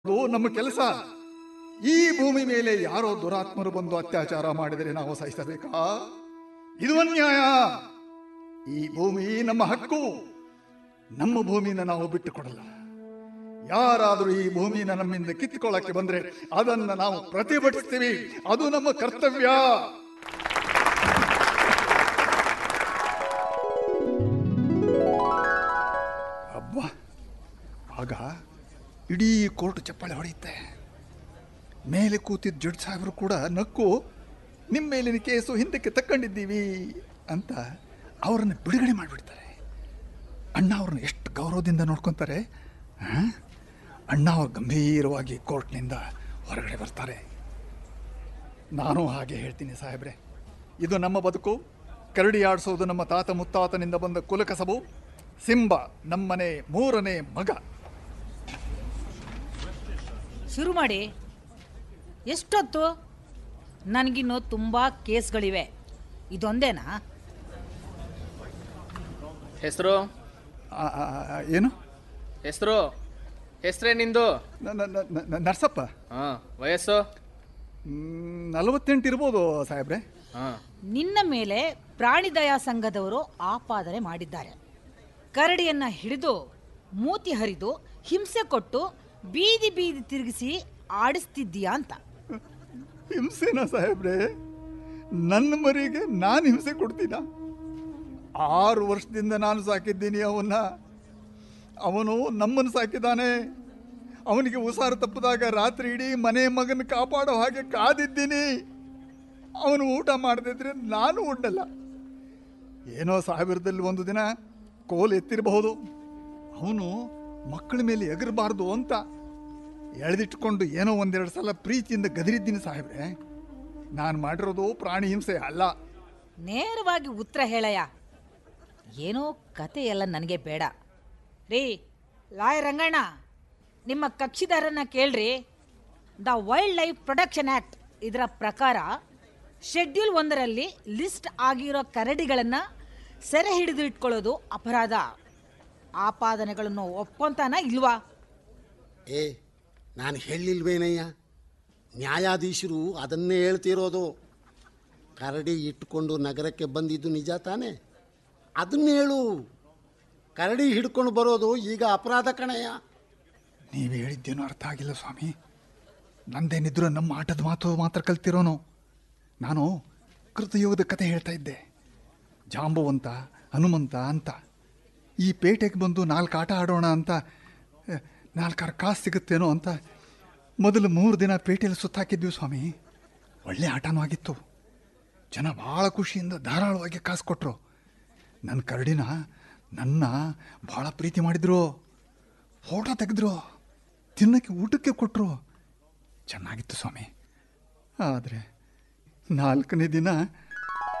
ಅದು ನಮ್ಮ ಕೆಲಸ ಈ ಭೂಮಿ ಮೇಲೆ ಯಾರೋ ದುರಾತ್ಮರು ಬಂದು ಅತ್ಯಾಚಾರ ಮಾಡಿದರೆ ನಾವು ಸಹಿಸಬೇಕಾ ಇದು ಅನ್ಯಾಯ ಈ ಭೂಮಿ ನಮ್ಮ ಹಕ್ಕು ನಮ್ಮ ಭೂಮಿನ ನಾವು ಬಿಟ್ಟುಕೊಡಲ್ಲ ಯಾರಾದರೂ ಈ ಭೂಮಿನ ನಮ್ಮಿಂದ ಕಿತ್ತುಕೊಳ್ಳಕ್ಕೆ ಬಂದ್ರೆ ಅದನ್ನ ನಾವು ಪ್ರತಿಭಟಿಸ್ತೀವಿ ಅದು ನಮ್ಮ ಕರ್ತವ್ಯ ಅಬ್ಬ ಆಗ ಇಡೀ ಕೋರ್ಟ್ ಚಪ್ಪಾಳೆ ಹೊಡೆಯುತ್ತೆ ಮೇಲೆ ಕೂತಿದ್ದ ಜಡ್ಜ್ ಸಾಹೇಬರು ಕೂಡ ನಕ್ಕು ನಿಮ್ಮ ಮೇಲಿನ ಕೇಸು ಹಿಂದಕ್ಕೆ ತಕ್ಕೊಂಡಿದ್ದೀವಿ ಅಂತ ಅವರನ್ನು ಬಿಡುಗಡೆ ಮಾಡಿಬಿಡ್ತಾರೆ ಅಣ್ಣ ಅವ್ರನ್ನ ಎಷ್ಟು ಗೌರವದಿಂದ ನೋಡ್ಕೊತಾರೆ ಆ? ಅಣ್ಣ ಅವ್ರು ಗಂಭೀರವಾಗಿ ಕೋರ್ಟ್ನಿಂದ ಹೊರಗಡೆ ಬರ್ತಾರೆ ನಾನು ಹಾಗೆ ಹೇಳ್ತೀನಿ ಸಾಹೇಬ್ರೆ ಇದು ನಮ್ಮ ಬದುಕು ಕರಡಿ ಆಡಿಸೋದು ನಮ್ಮ ತಾತ ಮುತ್ತಾತನಿಂದ ಬಂದ ಕುಲಕಸಬು ಸಿಂಬ ನಮ್ಮನೆ ಮೂರನೇ ಮಗ ಶುರು ಮಾಡಿ ಎಷ್ಟೊತ್ತು ನನಗಿನ್ನೂ ತುಂಬ ಕೇಸ್ಗಳಿವೆ ಇದೊಂದೇನಾ ಹೆಸರು ಆ, ಆ, ಆ, ಏನು ಹೆಸರು ಹೆಸರೇ ನಿಂದು ನ- ನ- ನ- ನ- ನರ್ಸಪ್ಪ ಹಾಂ ವಯಸ್ಸು ಮ್, ನಲವತ್ತೆಂಟು ಇರ್ಬೋದು ಸಾಹೇಬ್ರೆ ಹಾಂ ನಿನ್ನ ಮೇಲೆ ಪ್ರಾಣಿದಯಾ ಸಂಘದವರು ಆಪಾದನೆ ಮಾಡಿದ್ದಾರೆ ಕರಡಿಯನ್ನ ಹಿಡಿದು ಮೂತಿ ಹರಿದು ಹಿಂಸೆ ಕೊಟ್ಟು ಬೀದಿ ಬೀದಿ ತಿರುಗಿಸಿ ಆಡಿಸ್ತಿದ್ದೀಯಾ ಅಂತ ಹಿಂಸೆನಾ ಸಾಹೇಬ್ರೆ ನನ್ನ ಮರಿಗೆ ನಾನು ಹಿಂಸೆ ಕೊಡ್ತೀನ ಆರು ವರ್ಷದಿಂದ ನಾನು ಸಾಕಿದ್ದೀನಿ ಅವನ್ನ ಅವನು ನಮ್ಮನ್ನು ಸಾಕಿದ್ದಾನೆ ಅವನಿಗೆ ಉಸಾರು ತಪ್ಪಿದಾಗ ರಾತ್ರಿ ಇಡೀ ಮನೆ ಮಗನ ಕಾಪಾಡೋ ಹಾಗೆ ಕಾದಿದ್ದೀನಿ ಅವನು ಊಟ ಮಾಡದಿದ್ರೆ ನಾನು ಉಂಡಲ್ಲ ಏನೋ ಸಾವಿರದಲ್ಲಿ ಒಂದು ದಿನ ಕೋಲ್ ಎತ್ತಿರಬಹುದು ಅವನು ಮಕ್ಕಳ ಮೇಲೆ ಎಗರಬಾರ್ದು ಅಂತ ಎಳೆದಿಟ್ಕೊಂಡು ಏನೋ ಒಂದೆರಡು ಸಲ ಪ್ರೀತಿಯಿಂದ ಗದರಿದ್ದೀನಿ ಸಾಹೇಬ್ರೆ ನಾನು ಮಾಡಿರೋದು ಪ್ರಾಣಿ ಹಿಂಸೆ ಅಲ್ಲ ನೇರವಾಗಿ ಉತ್ತರ ಹೇಳಯ್ಯ ಏನೋ ಕತೆ ಎಲ್ಲ ನನಗೆ ಬೇಡ ರೀ ಲಾಯ ರಂಗಣ್ಣ ನಿಮ್ಮ ಕಕ್ಷಿದಾರನ್ನ ಕೇಳ್ರಿ the wild life protection act ಇದರ ಪ್ರಕಾರ ಶೆಡ್ಯೂಲ್ ಒಂದರಲ್ಲಿ ಲಿಸ್ಟ್ ಆಗಿರೋ ಕರಡಿಗಳನ್ನು ಸೆರೆ ಹಿಡಿದು ಇಟ್ಕೊಳ್ಳೋದು ಅಪರಾಧ ಆಪಾದನೆಗಳನ್ನು ಒಪ್ಕೊಂತಾನ ಇಲ್ವಾ ಏ ನಾನು ಹೇಳಿಲ್ವೇನಯ್ಯ ನ್ಯಾಯಾಧೀಶರು ಅದನ್ನೇ ಹೇಳ್ತಿರೋದು ಕರಡಿ ಇಟ್ಕೊಂಡು ನಗರಕ್ಕೆ ಬಂದಿದ್ದು ನಿಜ ತಾನೇ ಅದನ್ನ ಹೇಳು ಕರಡಿ ಹಿಡ್ಕೊಂಡು ಬರೋದು ಈಗ ಅಪರಾಧ ಕಣಯ್ಯ ನೀವು ಹೇಳಿದ್ದೇನೋ ಅರ್ಥ ಆಗಿಲ್ಲ ಸ್ವಾಮಿ ನಂದೇನಿದ್ರು ನಮ್ಮ ಆಟದ ಮಾತು ಮಾತ್ರ ಕಲ್ತಿರೋನು ನಾನು ಕೃತಯುಗದ ಕತೆ ಹೇಳ್ತಾ ಇದ್ದೆ ಜಾಂಬವಂತ ಹನುಮಂತ ಅಂತ ಈ ಪೇಟೆಗೆ ಬಂದು ನಾಲ್ಕು ಆಟ ಆಡೋಣ ಅಂತ ಅ, ನಾಲ್ಕಾರು ಕಾಸು ಸಿಗುತ್ತೇನೋ ಅಂತ ಮೊದಲು ಮೂರು ದಿನ ಪೇಟೆಯಲ್ಲಿ ಸುತ್ತಾಕಿದ್ವಿ ಸ್ವಾಮಿ ಒಳ್ಳೆ ಆಟನೂ ಆಗಿತ್ತು ಜನ ಭಾಳ ಖುಷಿಯಿಂದ ಧಾರಾಳವಾಗಿ ಕಾಸು ಕೊಟ್ಟರು ನನ್ನ ಕರಡಿನ ನನ್ನ ಭಾಳ ಪ್ರೀತಿ ಮಾಡಿದ್ರು ಫೋಟೋ ತೆಗೆದ್ರು ತಿನ್ನಕ್ಕೆ ಊಟಕ್ಕೆ ಕೊಟ್ಟರು ಚೆನ್ನಾಗಿತ್ತು ಸ್ವಾಮಿ ಆದರೆ ನಾಲ್ಕನೇ ದಿನ